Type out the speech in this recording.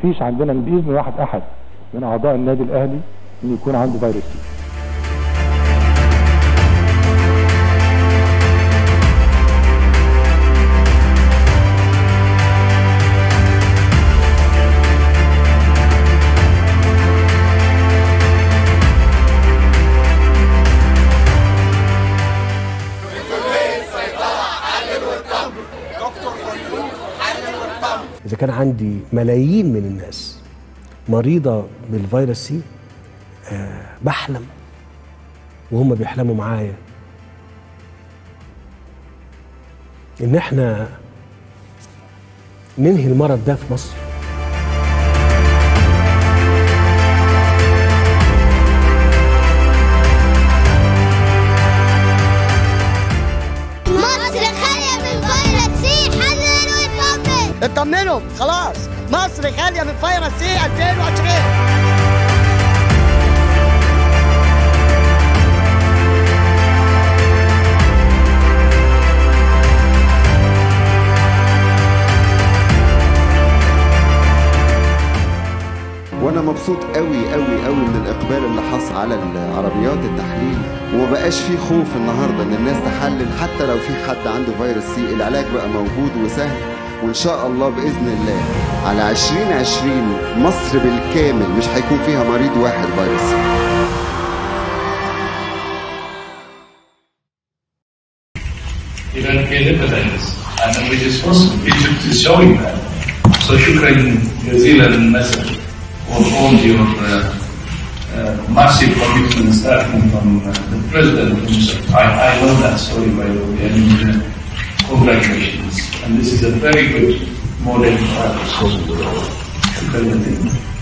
مفيش عندنا باذن واحد احد من اعضاء النادي الاهلي ان يكون عنده فيروس سي إذا كان عندي ملايين من الناس مريضة بالفيروس سي آه بحلم وهم بيحلموا معايا إن إحنا ننهي المرض ده في مصر مصر خالية من فيروس سي حذر ويطمن اطمنوا خلاص مصر خاليه من فيروس سي 2020 وانا مبسوط قوي قوي قوي من الاقبال اللي حصل على العربيات التحليل وما بقاش في خوف النهارده ان الناس تحلل حتى لو في حد عنده فيروس سي العلاج بقى موجود وسهل وان شاء الله باذن الله على 2020 مصر بالكامل مش هيكون فيها مريض واحد فيروس سي eradicated evidence, and which is possible. Egypt is showing that. So shukran jazilan message for all your uh, uh, massive commitment starting from uh, the president himself. I, I know that story by the way, and uh, congratulations. And this is a very good model for us. Shukran jazilan.